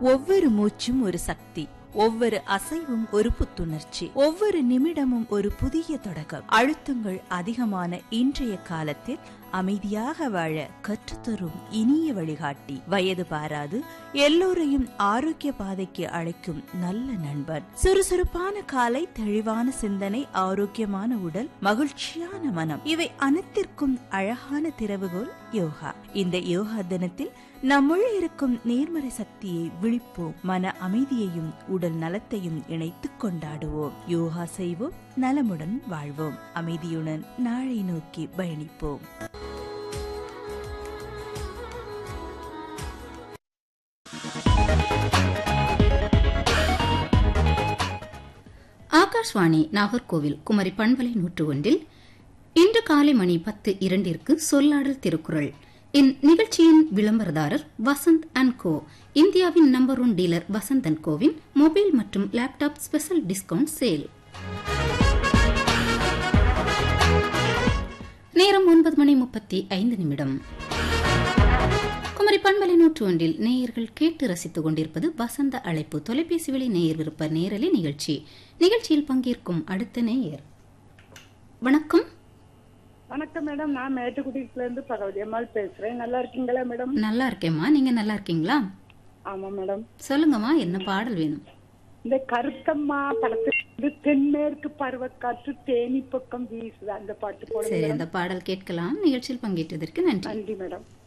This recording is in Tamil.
ஒவ்வொரு மூச்சும் ஒரு சக்தி ஒவ்வொரு அசைவும் ஒரு புத்துணர்ச்சி ஒவ்வொரு நிமிடமும் ஒரு புதிய தொடக்கம் அழுத்தங்கள் அதிகமான இன்றைய காலத்தில் அமைதியாக வாழ கற்றுத்தரும் இனிய வழிகாட்டி வயது பாராது எல்லோரையும் ஆரோக்கிய பாதைக்கு அழைக்கும் நல்ல நண்பன் சுறுசுறுப்பான காலை தெளிவான சிந்தனை ஆரோக்கியமான உடல் மகிழ்ச்சியான மனம் இவை அனைத்திற்கும் அழகான திறவுகோல் யோகா இந்த யோகா தினத்தில் நம்முள் இருக்கும் நேர்மறை சக்தியை விழிப்போம் மன அமைதியையும் உடல் நலத்தையும் இணைத்துக் கொண்டாடுவோம் யோகா செய்வோம் நலமுடன் வாழ்வோம் அமைதியுடன் நாளை நோக்கி பயணிப்போம் ஆகாஷ்வாணி நாகர்கோவில் குமரி பண்பலை நூற்று ஒன்றில் இன்று காலை மணி பத்து இரண்டிற்கு சொல்லாடல் திருக்குறள் இந்நிகழ்ச்சியின் விளம்பரதாரர் வசந்த் அண்ட் கோ இந்தியாவின் number one dealer Vasanth and கோவின் மொபைல் மற்றும் லேப்டாப் ஸ்பெஷல் டிஸ்கவுண்ட் சேல் நேரம் ஒன்பது மணி முப்பத்தி ஐந்து நிமிடம் குமரி பண்பலை நூற்று ஒன்றில் நேயர்கள் கேட்டு ரசித்துக் கொண்டிருப்பது வசந்த அழைப்பு தொலைபேசி வழி நேயர் விருப்ப நேரலை நிகழ்ச்சி நிகழ்ச்சியில் பங்கேற்கும் அடுத்த நேயர் வணக்கம் வணக்கம் மேடம் நான் மேட்டுக்குடியில இருந்து பகவதி அம்மாள் பேசுறேன் நல்லா இருக்கீங்களா மேடம் நல்லா இருக்கேம்மா நீங்க நல்லா இருக்கீங்களா ஆமா மேடம் சொல்லுங்கம்மா என்ன பாடல் வேணும் இந்த கருத்தம்மா படத்துல தென்மேற்கு பருவக்காற்று தேனி பக்கம் வீசுது அந்த பாட்டு போடுங்க சரி மேடம். அந்த பாடல் கேட்கலாம் நிகழ்ச்சியில் பங்கேற்றதற்கு நன்றி நன்றி மேடம்